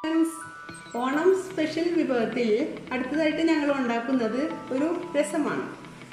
friends, Onam special വിഭവത്തിൽ അടുത്തതായിട്ട് ഞങ്ങൾ ഉണ്ടാക്കുന്നത് ഒരു രസമാണ്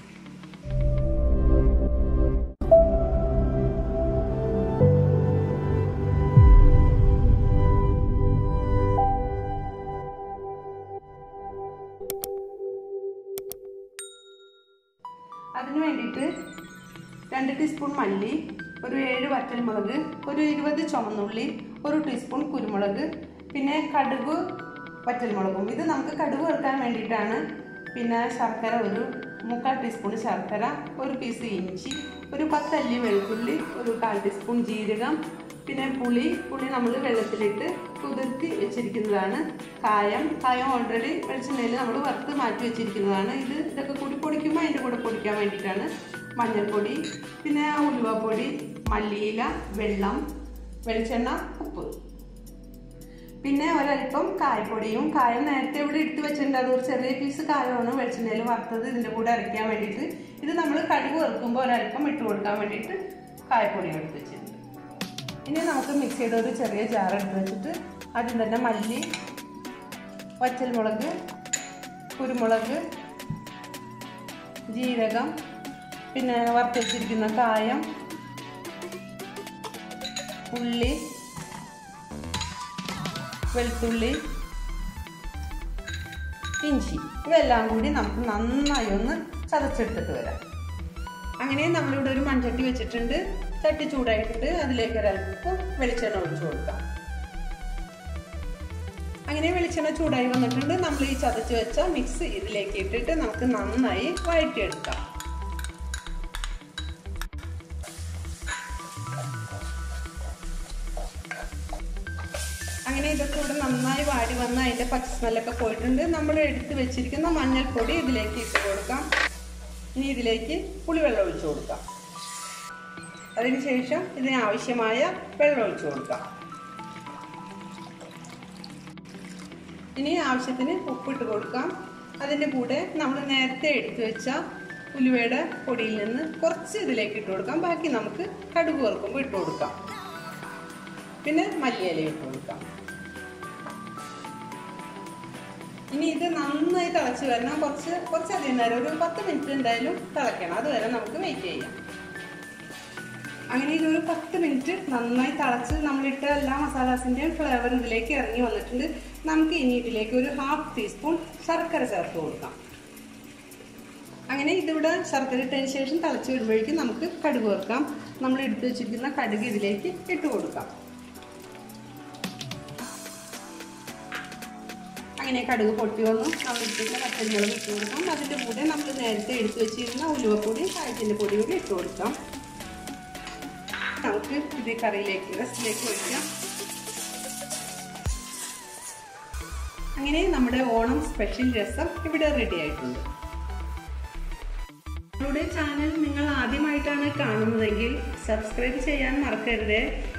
അതിന് വേണ്ടിയിട്ട് രണ്ട് ടീസ്പൂൺ മല്ലി ഒരു ഏഴ് വറ്റൽമുളക് ഒരു ഇരുപത് ചുമന്നുള്ളി ഒരു ടീസ്പൂൺ കുരുമുളക് പിന്നെ കടുക് വറ്റൽമുളകും ഇത് നമുക്ക് കടുക് വറുക്കാൻ വേണ്ടിയിട്ടാണ് പിന്നെ ശർക്കര ഒരു മുക്കാൽ ടീസ്പൂൺ ശർക്കര ഒരു പീസ് ഇഞ്ചി ഒരു പത്തല്ലി വെളുത്തുള്ളി ഒരു കാൽ ടീസ്പൂൺ ജീരകം പിന്നെ പുളി പുളി നമ്മൾ വെള്ളത്തിലിട്ട് കുതിർത്തി വെച്ചിരിക്കുന്നതാണ് കായം കായം ഓൾറെഡി വെളിച്ചെണ്ണയിൽ നമ്മൾ വറുത്ത് മാറ്റി വെച്ചിരിക്കുന്നതാണ് ഇത് ഇതൊക്കെ കൂടി പൊടിക്കുമ്പോൾ അതിൻ്റെ കൂടെ പൊടിക്കാൻ വേണ്ടിയിട്ടാണ് മഞ്ഞൾപ്പൊടി പിന്നെ ഉലുവപ്പൊടി മല്ലിയില വെള്ളം വെളിച്ചെണ്ണ ഉപ്പ് പിന്നെ ഒരല്പം കായപ്പൊടിയും കായം നേരത്തെ ഇവിടെ എടുത്ത് വെച്ചിട്ടുണ്ട് അത് ഒരു ചെറിയ പീസ് കായമാണ് വെളിച്ചെണ്ണയിൽ വറുത്തത് ഇതിൻ്റെ കൂടെ അരയ്ക്കാൻ വേണ്ടിയിട്ട് ഇത് നമ്മൾ കടുക് വറുക്കുമ്പോൾ ഒരല്പം ഇട്ട് കൊടുക്കാൻ വേണ്ടിയിട്ട് കായപ്പൊടി എടുത്ത് വെച്ചിട്ടുണ്ട് ഇനി നമുക്ക് മിക്സ് ചെയ്ത ഒരു ചെറിയ ജാർ എടുത്ത് വെച്ചിട്ട് ആദ്യം തന്നെ മല്ലി വറ്റൽമുളക് കുരുമുളക് ജീരകം പിന്നെ വറുത്ത് വെച്ചിരിക്കുന്ന കായം ഉള്ളി വെളുത്തുള്ളി ഇഞ്ചി ഇവയെല്ലാം കൂടി നമുക്ക് നന്നായി ഒന്ന് ചതച്ചെടുത്തിട്ട് വരാം അങ്ങനെ നമ്മളിവിടെ ഒരു മൺചട്ടി വെച്ചിട്ടുണ്ട് ചട്ടി ചൂടായിട്ടിട്ട് അതിലേക്ക് ഒരല്പം വെളിച്ചെണ്ണ ഒഴിച്ചു കൊടുക്കാം അങ്ങനെ വെളിച്ചെണ്ണ ചൂടായി വന്നിട്ടുണ്ട് നമ്മൾ ഈ ചതച്ച് വെച്ച മിക്സ് ഇതിലേക്ക് ഇട്ടിട്ട് നമുക്ക് നന്നായി വഴറ്റിയെടുക്കാം അങ്ങനെ ഇതൊക്കെ ഇവിടെ നന്നായി വാടി വന്ന് അതിൻ്റെ പച്ച സ്മെല്ലൊക്കെ പോയിട്ടുണ്ട് നമ്മൾ എടുത്ത് വെച്ചിരിക്കുന്ന മഞ്ഞൾപ്പൊടി ഇതിലേക്ക് ഇട്ട് കൊടുക്കാം ഇനി ഇതിലേക്ക് പുളിവെള്ളം ഒഴിച്ചു കൊടുക്കാം അതിനുശേഷം ഇതിന് ആവശ്യമായ വെള്ളം ഒഴിച്ചു കൊടുക്കാം ഇനി ആവശ്യത്തിന് ഉപ്പിട്ട് കൊടുക്കാം അതിൻ്റെ കൂടെ നമ്മൾ നേരത്തെ എടുത്തു വെച്ച ഉലുവയുടെ പൊടിയിൽ നിന്ന് കുറച്ച് ഇതിലേക്ക് ഇട്ട് കൊടുക്കാം ബാക്കി നമുക്ക് കടുക് വറുക്കുമ്പോൾ ഇട്ട് കൊടുക്കാം പിന്നെ മല്ലിയില ഇട്ട് കൊടുക്കാം ഇനി ഇത് നന്നായി തിളച്ച് വരണം കുറച്ച് കുറച്ചധികം നേരം ഒരു പത്ത് മിനിറ്റ് എന്തായാലും തിളയ്ക്കണം അതുവരെ നമുക്ക് വെയിറ്റ് ചെയ്യാം അങ്ങനെ ഇതൊരു പത്ത് മിനിറ്റ് നന്നായി തിളച്ച് നമ്മളിട്ട എല്ലാ മസാലാസിൻ്റെയും ഫ്ലേവർ ഇതിലേക്ക് ഇറങ്ങി വന്നിട്ടുണ്ട് നമുക്ക് ഇനി ഇതിലേക്ക് ഒരു ഹാഫ് ടീസ്പൂൺ ശർക്കര ചേർത്ത് കൊടുക്കാം അങ്ങനെ ഇതിവിടെ ശർക്കര ഇട്ടതിന് ശേഷം തിളച്ച് വരുമ്പോഴേക്കും നമുക്ക് കടുക് വെക്കാം നമ്മൾ എടുത്തു വെച്ചിരിക്കുന്ന കടുക് ഇതിലേക്ക് ഇട്ട് കൊടുക്കാം അങ്ങനെ കടുക് പൊട്ടി വന്നു നമ്മൾ ഇട്ടിട്ട് പച്ചമുളക് ഇട്ട് കൊടുക്കാം അതിൻ്റെ കൂടെ നമ്മൾ നേരത്തെ എടുത്തു വെച്ചിരുന്ന ഉലുവപ്പൊടി കായത്തിൻ്റെ പൊടി കൂടി ഇട്ട് കൊടുക്കാം നമുക്ക് ഇത് കറിയിലേക്ക് റെസ്റ്റിലേക്ക് ഒഴിക്കാം അങ്ങനെ നമ്മുടെ ഓണം സ്പെഷ്യൽ രസം ഇവിടെ റെഡി ആയിട്ടുണ്ട് ഞങ്ങളുടെ ചാനൽ നിങ്ങൾ ആദ്യമായിട്ടാണ് കാണുന്നതെങ്കിൽ സബ്സ്ക്രൈബ് ചെയ്യാൻ മറക്കരുത്